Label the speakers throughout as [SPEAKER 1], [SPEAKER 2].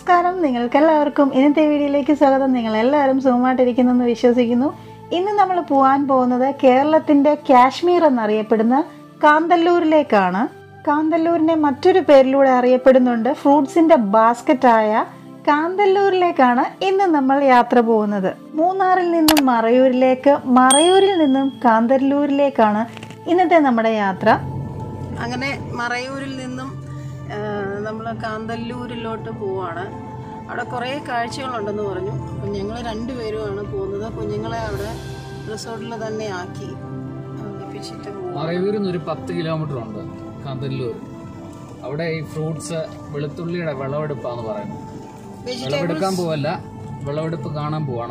[SPEAKER 1] നമസ്കാരം നിങ്ങൾക്കെല്ലാവർക്കും ഇന്നത്തെ വീഡിയോയിലേക്ക് സ്വാഗതം നിങ്ങൾ എല്ലാവരും സുഖമായിട്ടിരിക്കുന്നെന്ന് വിശ്വസിക്കുന്നു ഇന്ന് നമ്മൾ പോകാൻ പോകുന്നത് കേരളത്തിന്റെ കാശ്മീർ എന്നറിയപ്പെടുന്ന കാന്തല്ലൂരിലേക്കാണ് കാന്തല്ലൂരിനെ മറ്റൊരു പേരിലൂടെ അറിയപ്പെടുന്നുണ്ട് ഫ്രൂട്ട്സിന്റെ ബാസ്ക്കറ്റായ കാന്തല്ലൂരിലേക്കാണ് ഇന്ന് നമ്മൾ യാത്ര പോകുന്നത് മൂന്നാറിൽ നിന്നും മറയൂരിലേക്ക് മറയൂരിൽ നിന്നും കാന്തല്ലൂരിലേക്കാണ് ഇന്നത്തെ നമ്മുടെ യാത്ര
[SPEAKER 2] അങ്ങനെ മറയൂരിൽ നിന്നും നമ്മൾ കാന്തല്ലൂരിലോട്ട് പോവാണ് അവിടെ കുറേ കാഴ്ചകളുണ്ടെന്ന് പറഞ്ഞു അപ്പം ഞങ്ങൾ രണ്ടുപേരുമാണ് പോകുന്നത് കുഞ്ഞുങ്ങളെ അവിടെ റിസോർട്ടിൽ തന്നെ ആക്കി ഒന്നിപ്പിച്ചിട്ട് പോവാം
[SPEAKER 3] മറയൂരിൽ നിന്ന് ഒരു പത്ത് കിലോമീറ്റർ ഉണ്ട് കാന്തല്ലൂർ അവിടെ ഈ ഫ്രൂട്ട്സ് വെളുത്തുള്ളിയുടെ വിളവെടുപ്പാന്ന് പറയുന്നത് വിളവെടുക്കാൻ പോവല്ല വിളവെടുപ്പ് കാണാൻ പോവാണ്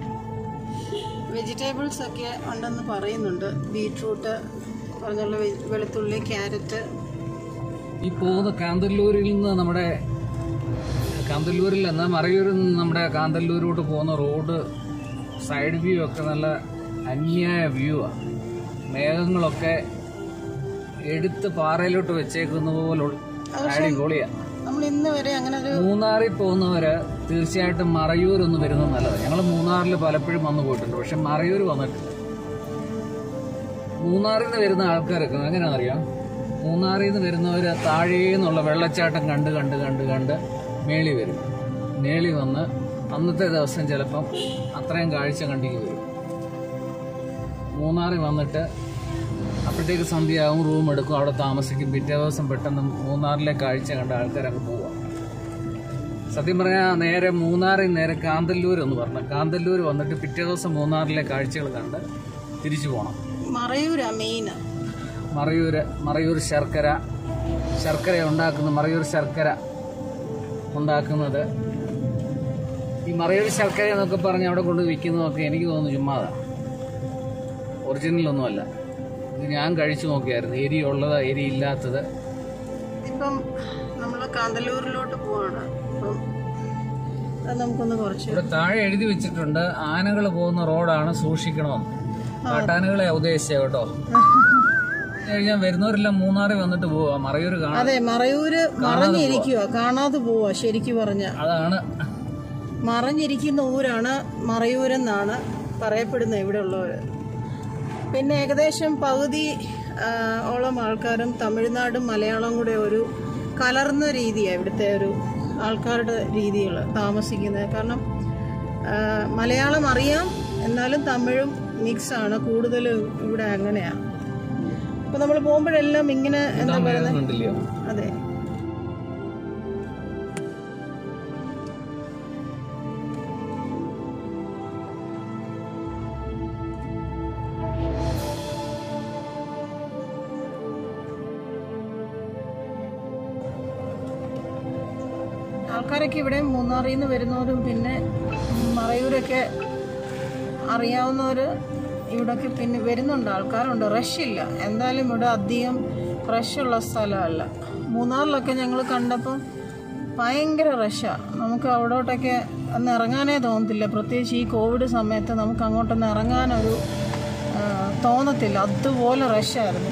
[SPEAKER 2] വെജിറ്റബിൾസ് ഒക്കെ ഉണ്ടെന്ന് പറയുന്നുണ്ട് ബീട്രൂട്ട് പറഞ്ഞുള്ള വെ- വെളുത്തുള്ളി ക്യാരറ്റ്
[SPEAKER 3] ഈ പോകുന്ന കാന്തല്ലൂരിൽ നിന്ന് നമ്മുടെ കാന്തല്ലൂരിൽ നിന്ന് മറയൂരിൽ നിന്ന് നമ്മുടെ കാന്തല്ലൂരിലോട്ട് പോകുന്ന റോഡ് സൈഡ് വ്യൂ ഒക്കെ നല്ല അന്യായ വ്യൂ ആണ് മേഘങ്ങളൊക്കെ എടുത്ത് പാറയിലോട്ട് വെച്ചേക്കുന്ന പോലെ അടിപൊളിയാ
[SPEAKER 2] നമ്മൾ ഇന്ന് വരെ അങ്ങനെ ഒരു
[SPEAKER 3] മൂന്നാറിൽ പോകുന്നവര് തീർച്ചയായിട്ടും മറയൂർ ഒന്ന് വരുന്നത് നല്ലതാണ് ഞങ്ങൾ മൂന്നാറിൽ പലപ്പോഴും വന്നു പോയിട്ടുണ്ട് പക്ഷെ മറയൂർ വന്നിട്ടില്ല മൂന്നാറിൽ നിന്ന് വരുന്ന ആൾക്കാരൊക്കെ എങ്ങനെയാണെന്നറിയാം മൂന്നാറിൽ നിന്ന് വരുന്നവര് താഴേന്നുള്ള വെള്ളച്ചാട്ടം കണ്ട് കണ്ട് കണ്ട് കണ്ട് മേളി വരും മേളി വന്ന് അന്നത്തെ ദിവസം ചിലപ്പം അത്രയും കാഴ്ച കണ്ടിക്ക് വരും മൂന്നാറിൽ വന്നിട്ട് അപ്പോഴത്തേക്ക് സന്ധ്യയാവും റൂം എടുക്കും അവിടെ താമസിക്കും പിറ്റേ ദിവസം പെട്ടെന്ന് മൂന്നാറിലെ കാഴ്ച കണ്ട ആൾക്കാരങ്ങ് പോവാം സത്യം പറഞ്ഞാൽ നേരെ മൂന്നാറിൽ നേരെ കാന്തല്ലൂർ എന്ന് പറഞ്ഞു കാന്തല്ലൂർ വന്നിട്ട് പിറ്റേ ദിവസം മൂന്നാറിലെ കാഴ്ചകൾ കണ്ട് തിരിച്ചു പോകണം
[SPEAKER 2] മറയൂരാ മെയിൻ
[SPEAKER 3] മറയൂർ മറയൂർ ശർക്കര ശർക്കര ഉണ്ടാക്കുന്ന മറയൂർ ശർക്കര ഉണ്ടാക്കുന്നത് ഈ മറയൂർ ശർക്കര എന്നൊക്കെ പറഞ്ഞ് അവിടെ കൊണ്ട് വിൽക്കുന്നതൊക്കെ എനിക്ക് തോന്നുന്നു ചുമ്മാതാണ് ഒറിജിനലൊന്നുമല്ല ഇത് ഞാൻ കഴിച്ചു നോക്കിയായിരുന്നു എരി ഉള്ളത് എരി ഇല്ലാത്തത്
[SPEAKER 2] ഇപ്പം നമ്മൾ കാന്തല്ലൂരിലോട്ട് പോവാണ് അപ്പം അത് നമുക്കൊന്ന് കുറച്ച്
[SPEAKER 3] ഇവിടെ താഴെ എഴുതി വെച്ചിട്ടുണ്ട് ആനകൾ പോകുന്ന റോഡാണ് സൂക്ഷിക്കണമെന്ന് കാട്ടാനകളെ ഉദ്ദേശിച്ച കേട്ടോ കഴിഞ്ഞാൽ വരുന്നവരെല്ലാം മൂന്നാറിൽ വന്നിട്ട് പോവാ മറയൂർ കാണാൻ
[SPEAKER 2] അതെ മറയൂര് മറഞ്ഞിരിക്കുക കാണാതെ പോവാ ശരിക്കു പറഞ്ഞ
[SPEAKER 3] അതാണ്
[SPEAKER 2] മറഞ്ഞിരിക്കുന്ന ഊരാണ് മറയൂരെന്നാണ് പറയപ്പെടുന്നത് ഇവിടെ ഉള്ളവര് പിന്നെ ഏകദേശം പകുതി ആ, ഓളം ആൾക്കാരും തമിഴ്നാടും മലയാളം കൂടെ ഒരു കലർന്ന രീതിയാണ് ഇവിടുത്തെ ഒരു ആൾക്കാരുടെ രീതികൾ താമസിക്കുന്നത് കാരണം ആ, മലയാളം അറിയാം എന്നാലും തമിഴും മിക്സാണ് കൂടുതലും ഇവിടെ അങ്ങനെയാണ് അപ്പോൾ നമ്മൾ പോകുമ്പോഴെല്ലാം ഇങ്ങനെ എന്താ പറയുന്നത്
[SPEAKER 3] കണ്ടില്ലയോ
[SPEAKER 2] അതെ ആൾക്കാരൊക്കെ ഇവിടെ മൂന്നാറിൽ നിന്ന് വരുന്നവരും പിന്നെ മറയൂരൊക്കെ അറിയാവുന്നവർ ഇവിടൊക്കെ പിന്നെ വരുന്നുണ്ട് ആൾക്കാരുണ്ട് റഷ് ഇല്ല എന്തായാലും ഇവിടെ അധികം റഷുള്ള സ്ഥലമല്ല മൂന്നാറിലൊക്കെ ഞങ്ങൾ കണ്ടപ്പം ഭയങ്കര റഷാണ് നമുക്ക് അവിടോട്ടൊക്കെ ഒന്ന് ഇറങ്ങാനേ തോന്നത്തില്ല പ്രത്യേകിച്ച് ഈ കോവിഡ് സമയത്ത് നമുക്ക് അങ്ങോട്ടൊന്ന് ഇറങ്ങാനൊരു ആ, തോന്നത്തില്ല അതുപോലെ റഷായിരുന്നു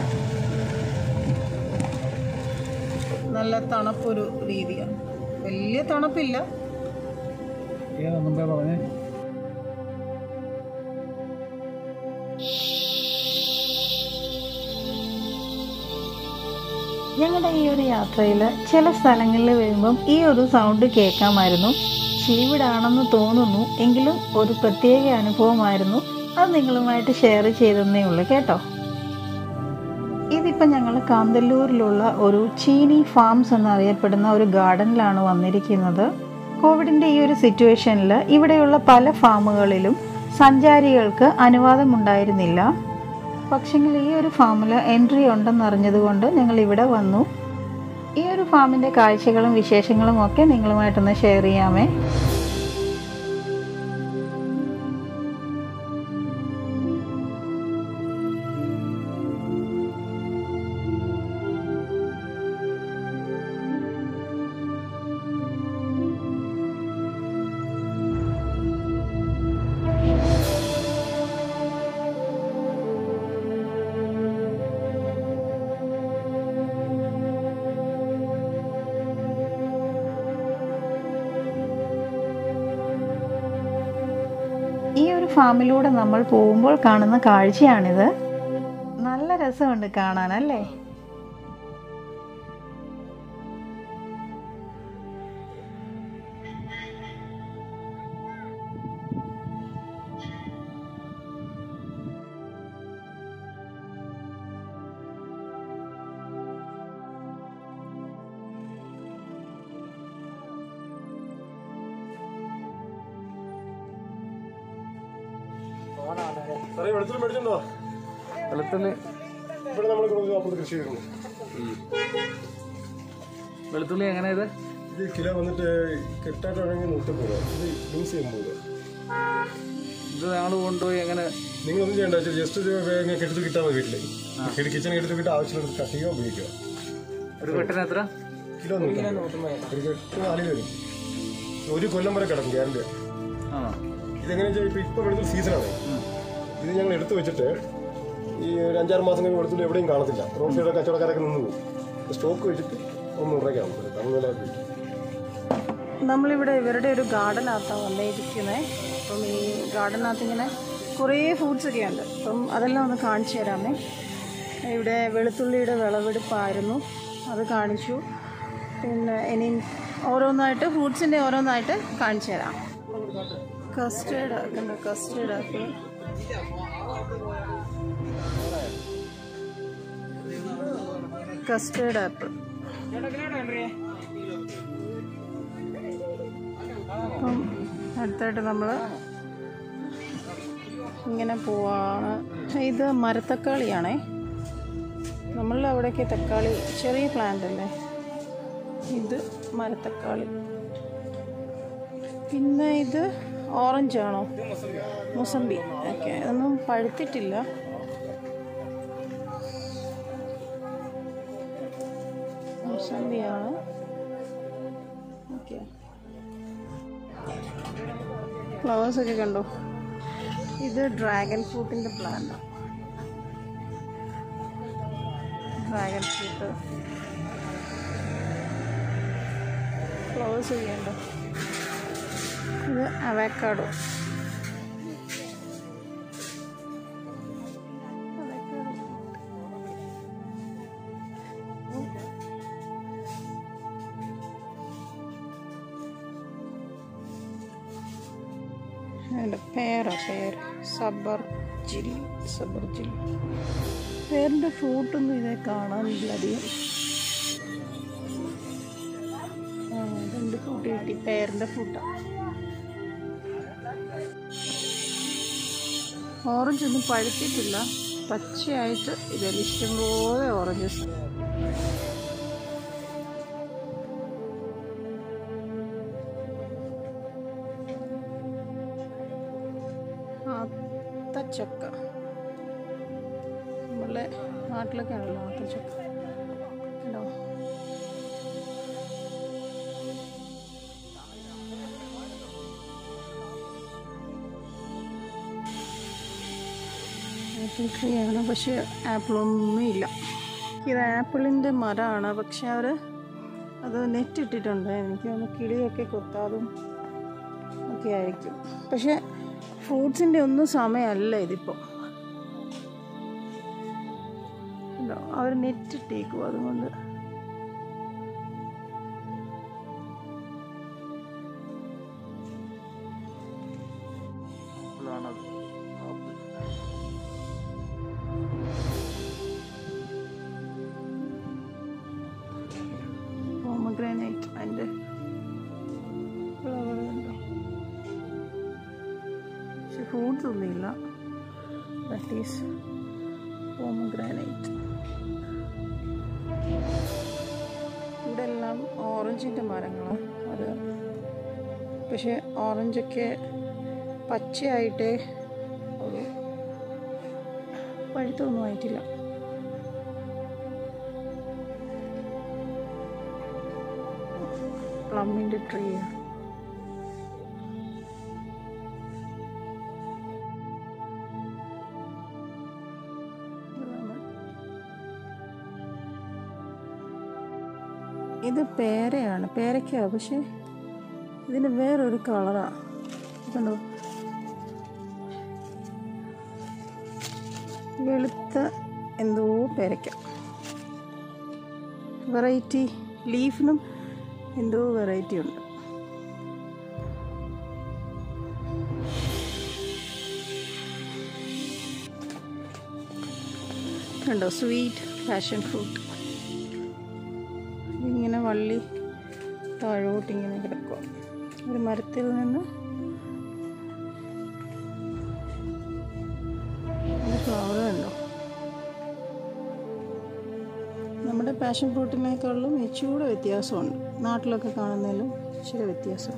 [SPEAKER 2] നല്ല തണുപ്പൊരു രീതിയാണ് വലിയ തണുപ്പില്ല
[SPEAKER 3] ഏതാ മുമ്പേ പറഞ്ഞേ
[SPEAKER 1] ഞങ്ങളുടെ ഈ ഒരു യാത്രയിൽ ചില സ്ഥലങ്ങളിൽ വരുമ്പം ഈ ഒരു സൗണ്ട് കേൾക്കാമായിരുന്നു ചീവിടാണെന്ന് തോന്നുന്നു എങ്കിലും ഒരു പ്രത്യേക അനുഭവമായിരുന്നു അത് നിങ്ങളുമായിട്ട് ഷെയർ ചെയ്തെന്നേ ഉള്ളൂ കേട്ടോ ഇതിപ്പോൾ ഞങ്ങൾ കാന്തല്ലൂരിലുള്ള ഒരു ചീനി ഫാംസ് എന്നറിയപ്പെടുന്ന ഒരു ഗാർഡനിലാണ് വന്നിരിക്കുന്നത് കോവിഡിൻ്റെ ഈ ഒരു സിറ്റുവേഷനിൽ ഇവിടെയുള്ള പല ഫാമുകളിലും സഞ്ചാരികൾക്ക് അനുവാദമുണ്ടായിരുന്നില്ല പക്ഷെങ്കിൽ ഈ ഒരു ഫാമിൽ എൻട്രി ഉണ്ടെന്നറിഞ്ഞതുകൊണ്ട് ഞങ്ങൾ ഇവിടെ വന്നു ഈ ഒരു ഫാമിൻ്റെ കാഴ്ചകളും വിശേഷങ്ങളും ഒക്കെ നിങ്ങളുമായിട്ടൊന്ന് ഷെയർ ചെയ്യാമേ ഫാമിലൂടെ നമ്മൾ പോകുമ്പോൾ കാണുന്ന കാഴ്ചയാണിത് നല്ല രസമുണ്ട് കാണാൻ അല്ലേ
[SPEAKER 4] സാറേ വെളുത്തുള്ളി മേടിച്ചിട്ടുണ്ടോ
[SPEAKER 3] വെളുത്തുള്ളി
[SPEAKER 4] ഇവിടെ നമ്മൾ കുറച്ച് അപ്പുറത്ത് കൃഷി ചെയ്യുന്നു
[SPEAKER 3] വെളുത്തുള്ളി എങ്ങനെ ഇത്
[SPEAKER 4] ഇത് കിലോ വന്നിട്ട് കെട്ടായിട്ടാണെങ്കിൽ നൂറ്റമ്പത് രൂപ ഇത് ബീൻസ് എൺപത് രൂപ
[SPEAKER 3] ഇത് ഞങ്ങൾ കൊണ്ടുപോയി എങ്ങനെ
[SPEAKER 4] നിങ്ങളൊന്നും ചെയ്യണ്ട ജസ്റ്റ് ഇത് വേഗം കെട്ടിട്ട് കിട്ടാൻ മതി വീട്ടിലേക്ക് കിച്ചൺ കെട്ടിട്ട് കിട്ടാൻ ആവശ്യമുള്ളത് കട്ട് ചെയ്യുക ഉപയോഗിക്കുക
[SPEAKER 3] ഒരു കെട്ടിന് എത്ര
[SPEAKER 4] കിലോ നൂറ്റമ്പത് ഒരു കെട്ട് നാല് വരും ഒരു കൊല്ലം വരെ കിടക്കും ഗ്യാരണ്ടി
[SPEAKER 3] ആണോ
[SPEAKER 4] ഇതെങ്ങനെ വെച്ചാൽ ഇപ്പൊ ഇപ്പൊ വെളുത്തുള്ളി സീസണാണ് ഇത് ഞങ്ങൾ എടുത്തു വെച്ചിട്ട് ഈ ഒരു അഞ്ചാറ് മാസം കഴിഞ്ഞ് വെളുത്തുള്ളി എവിടെയും കാണത്തില്ല റോഡ് സൈഡ് കച്ചവടക്കാരൊക്കെ നിന്ന് പോകും സ്റ്റോക്ക് വെച്ചിട്ട് ഒന്ന് ഉറയ്ക്കാം തമിഴ്നാട്ടിൽ
[SPEAKER 2] നമ്മളിവിടെ ഇവരുടെ ഒരു ഗാർഡനകത്താണ് വന്നിരിക്കുന്നത് അപ്പം ഈ ഗാർഡനകത്ത് ഇങ്ങനെ കുറേ ഫ്രൂട്ട്സ് ഒക്കെ ഉണ്ട് അപ്പം അതെല്ലാം ഒന്ന് കാണിച്ചു തരാമേ ഇവിടെ വെളുത്തുള്ളിയുടെ വിളവെടുപ്പായിരുന്നു അത് കാണിച്ചു പിന്നെ ഇനി ഓരോന്നായിട്ട് ഫ്രൂട്ട്സിൻ്റെ ഓരോന്നായിട്ട് കാണിച്ചു തരാം കസ്റ്റേർഡ് ആക്കണ്ട കസ്റ്റേർഡ് ആക്കി കസ്റ്റേർഡ് ആപ്പിൾ അപ്പം അടുത്തായിട്ട് നമ്മൾ ഇങ്ങനെ പോവാണ് ഇത് മരത്തക്കാളിയാണേ നമ്മളുടെ അവിടെയൊക്കെ തക്കാളി ചെറിയ പ്ലാന്റ് അല്ലേ ഇത് മരത്തക്കാളി പിന്നെ ഇത് ഓറഞ്ച് ആണോ മുസമ്പി ഓക്കെ അതൊന്നും പഴുത്തിട്ടില്ല മുസമ്പിയാണ് ഓക്കെ ഫ്ലവേഴ്സ് ഒക്കെ കണ്ടോ ഇത് ഡ്രാഗൺ ഫ്രൂട്ടിൻ്റെ പ്ലാന്റ് ഡ്രാഗൺ ഫ്രൂട്ട് ഫ്ലവേഴ്സ് ഒക്കെ ഉണ്ടോ ഇത് അവക്കാഡോ അതിൻ്റെ പേരാ പേര് സബർ ചില്ലി സബർ ചില്ലി പേരിൻ്റെ ഫ്രൂട്ടൊന്നും ഇതേ കാണാനില്ല അധികം ആ രണ്ട് ഫ്രൂട്ട് കിട്ടി പേരിൻ്റെ ഫ്രൂട്ടാണ് ഓറഞ്ച് ഒന്നും പഴുത്തിട്ടില്ല പച്ചയായിട്ട് ഇതിൽ ഇഷ്ടംപോലെ ഓറഞ്ചസ് ആത്തച്ചക്ക നമ്മളെ നാട്ടിലൊക്കെ ആണല്ലോ ആത്തച്ചക്ക ഉണ്ടോ ആപ്പിൾ ട്രീ ആണ് പക്ഷെ ആപ്പിളൊന്നും ഇല്ല ഇത് ആപ്പിളിൻ്റെ മരമാണ് പക്ഷെ അവർ അത് നെറ്റ് ഇട്ടിട്ടുണ്ട് എനിക്ക് തോന്നുന്നു കിളിയൊക്കെ കൊത്താതും ഒക്കെ ആയിരിക്കും പക്ഷെ ഫ്രൂട്ട്സിൻ്റെ ഒന്നും സമയമല്ല ഇതിപ്പോൾ അവർ നെറ്റ് ഇട്ടേക്കും അതുകൊണ്ട് പോമഗ്രാനൈറ്റ് അതിൻ്റെ ഫ്ലവർ കണ്ടോ പക്ഷെ ഫ്രൂട്ട്സ് ഒന്നുമില്ല ദാറ്റ് ഈസ് പോമഗ്രാനൈറ്റ് ഇവിടെ എല്ലാം ഓറഞ്ചിൻ്റെ മരങ്ങളാണ് അത് പക്ഷെ ഓറഞ്ചൊക്കെ പച്ചയായിട്ടേ ഉള്ളൂ പഴുത്തൊന്നും ആയിട്ടില്ല പ്ലമ്മിൻ്റെ ട്രീ ഇത് പേരയാണ് പേരയ്ക്ക പക്ഷെ ഇതിന് വേറൊരു കളറാണ് കണ്ടോ വെളുത്ത എന്തോ പേരയ്ക്ക വെറൈറ്റി ലീഫിനും എന്തോ വെറൈറ്റി ഉണ്ട് കണ്ടോ സ്വീറ്റ് പാഷൻ ഫ്രൂട്ട് ഇങ്ങനെ വള്ളി താഴോട്ട് ഇങ്ങനെ കിടക്കുക ഒരു മരത്തിൽ നിന്ന് ഫ്ലവർ കണ്ടോ നമ്മുടെ പാഷൻ ഫ്രൂട്ടിനേക്കാളും ഇച്ചിരി വ്യത്യാസമുണ്ട് നാട്ടിലൊക്കെ കാണുന്നതിലും ഇച്ചിരി വ്യത്യാസം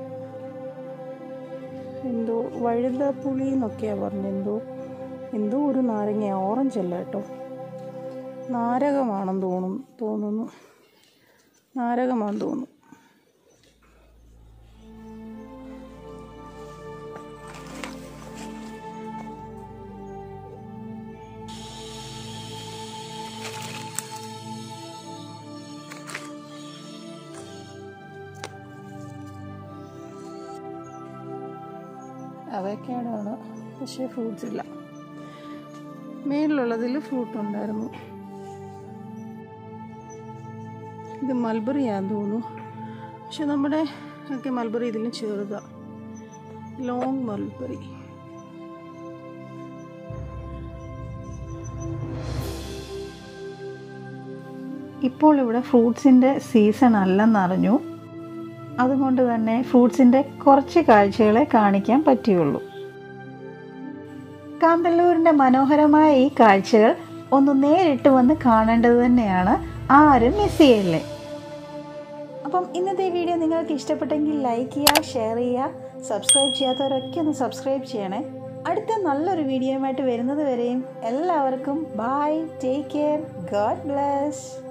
[SPEAKER 2] എന്തോ വഴുത പുളി എന്നൊക്കെയാണ് പറഞ്ഞത് എന്തോ എന്തോ ഒരു നാരങ്ങ ഓറഞ്ച് അല്ല കേട്ടോ നാരകമാണെന്ന് തോന്നുന്നു തോന്നുന്നു നാരകമാണെന്ന് തോന്നുന്നു അവക്കാടാണ് പക്ഷേ ഫ്രൂട്ട്സ് ഇല്ല മേളിലുള്ളതിൽ ഫ്രൂട്ട് ഉണ്ടായിരുന്നു ഇത് മൽബറിയാന്ന് തോന്നുന്നു പക്ഷെ നമ്മുടെ ഒക്കെ മൽബറി ഇതിലും ചെറുതാ ലോങ് മൽബറി
[SPEAKER 1] ഇപ്പോൾ ഇവിടെ ഫ്രൂട്ട്സിൻ്റെ സീസൺ അല്ലെന്നറിഞ്ഞു അതുകൊണ്ട് തന്നെ ഫ്രൂട്ട്സിൻ്റെ കുറച്ച് കാഴ്ചകളെ കാണിക്കാൻ പറ്റിയുള്ളൂ കാന്തല്ലൂരിൻ്റെ മനോഹരമായ ഈ കാഴ്ചകൾ ഒന്ന് നേരിട്ട് വന്ന് കാണേണ്ടത് തന്നെയാണ് ആരും മിസ് ചെയ്യല്ലേ അപ്പം ഇന്നത്തെ വീഡിയോ നിങ്ങൾക്ക് ഇഷ്ടപ്പെട്ടെങ്കിൽ ലൈക്ക് ചെയ്യുക ഷെയർ ചെയ്യുക സബ്സ്ക്രൈബ് ചെയ്യാത്തവരൊക്കെ ഒന്ന് സബ്സ്ക്രൈബ് ചെയ്യണേ അടുത്ത നല്ലൊരു വീഡിയോയുമായിട്ട് വരുന്നത് വരെയും എല്ലാവർക്കും bye take care God bless